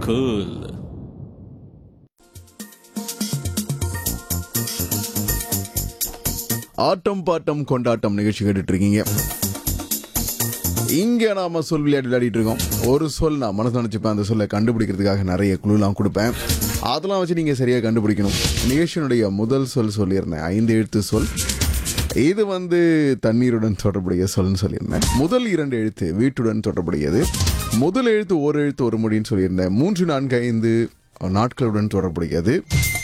cool. ஆட்டம் bottom கொண்டாட்டம் நிகழ்ச்சி கேட்டுட்டு இருக்கீங்க இங்க நாம சொல் விளையாட்டு விளையாடிட்டு இருக்கோம் ஒரு சொல் நான் மனசு நினைச்சுப்பேன் அந்த சொல்லை கண்டுபிடிக்கிறதுக்காக நிறைய குழுலாம் கொடுப்பேன் அதெல்லாம் வச்சு நீங்க சரியா கண்டுபிடிக்கணும் நிகழ்ச்சியினுடைய முதல் சொல் சொல்லியிருந்தேன் ஐந்து எழுத்து சொல் இது வந்து தண்ணீருடன் தொடர்புடைய சொல்னு சொல்லியிருந்தேன் முதல் இரண்டு எழுத்து வீட்டுடன் தொடர்புடையது முதல் எழுத்து ஒரு எழுத்து ஒரு மொழின்னு சொல்லியிருந்தேன் மூன்று நான்கு ஐந்து நாட்களுடன் தொடர்புடையது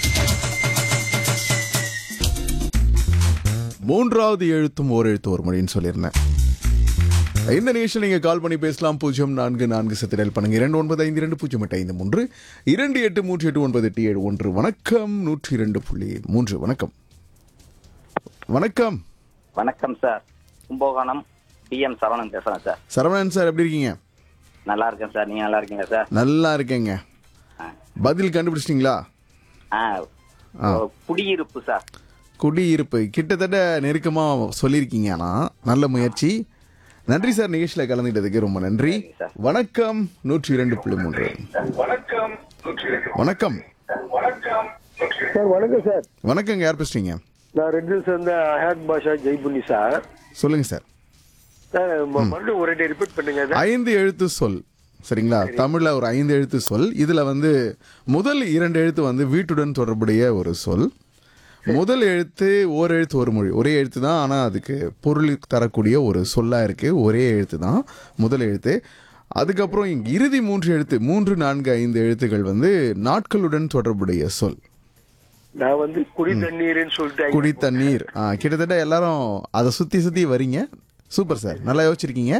மூன்றாவது எழுத்தும் ஓர் எழுத்து ஒரு மொழின்னு சொல்லியிருந்தேன் இந்த நிகழ்ச்சியில் நீங்கள் கால் பண்ணி பேசலாம் பூஜ்ஜியம் நான்கு நான்கு சத்திரல் பண்ணுங்க இரண்டு ஒன்பது ஐந்து இரண்டு பூஜ்ஜியம் எட்டு ஐந்து மூன்று இரண்டு எட்டு மூன்று எட்டு ஒன்பது எட்டு ஏழு ஒன்று வணக்கம் நூற்றி இரண்டு புள்ளி மூன்று வணக்கம் வணக்கம் வணக்கம் சார் கும்பகோணம் டிஎம் சரவணன் பேசுறேன் சார் சரவணன் சார் எப்படி இருக்கீங்க நல்லா இருக்கேன் சார் நீங்க நல்லா இருக்கீங்களா சார் நல்லா இருக்கேங்க பதில் கண்டுபிடிச்சிட்டிங்களா ஆ குடியிருப்பு சார் குடியிருப்பு கிட்டத்தட்ட நெருக்கமாக சொல்லியிருக்கீங்க ஆனால் நல்ல முயற்சி நன்றி சார் நிகழ்ச்சியில் கலந்துட்டதுக்கு ரொம்ப நன்றி சரி சார். வணக்கம் நூற்றி இரண்டு புள்ளி மூன்று வணக்கம் சார் வணக்கம் சார் வணக்கங்க யார் பேசுறீங்க நான் ரெண்டு சேர்ந்த அஹாத் பாஷா ஜெய்புன்னி சார் சொல்லுங்க சார் சார் ம- மறுபடியும் ஒரு ரெண்டு ரிப்பீட் பண்ணுங்க சார் ஐந்து எழுத்து சொல் சரிங்களா தமிழ்ல ஒரு ஐந்து எழுத்து சொல் இதுல வந்து முதல் இரண்டு எழுத்து வந்து வீட்டுடன் தொடர்புடைய ஒரு சொல் முதல் எழுத்து ஓர் எழுத்து ஒரு மொழி ஒரே எழுத்து தான் ஆனால் அதுக்கு பொருள் தரக்கூடிய ஒரு சொல்லா இருக்கு ஒரே எழுத்து தான் முதல் எழுத்து அதுக்கப்புறம் இங்க இறுதி மூன்று எழுத்து மூன்று நான்கு ஐந்து எழுத்துக்கள் வந்து நாட்களுடன் தொடர்புடைய சொல் நான் வந்து குடி தண்ணீர்னு சொல்லிட்டு குடி தண்ணீர் ஆ, கிட்டத்தட்ட எல்லாரும் அதை சுத்தி சுத்தி வரீங்க சூப்பர் சார் நல்லா யோசிச்சிருக்கீங்க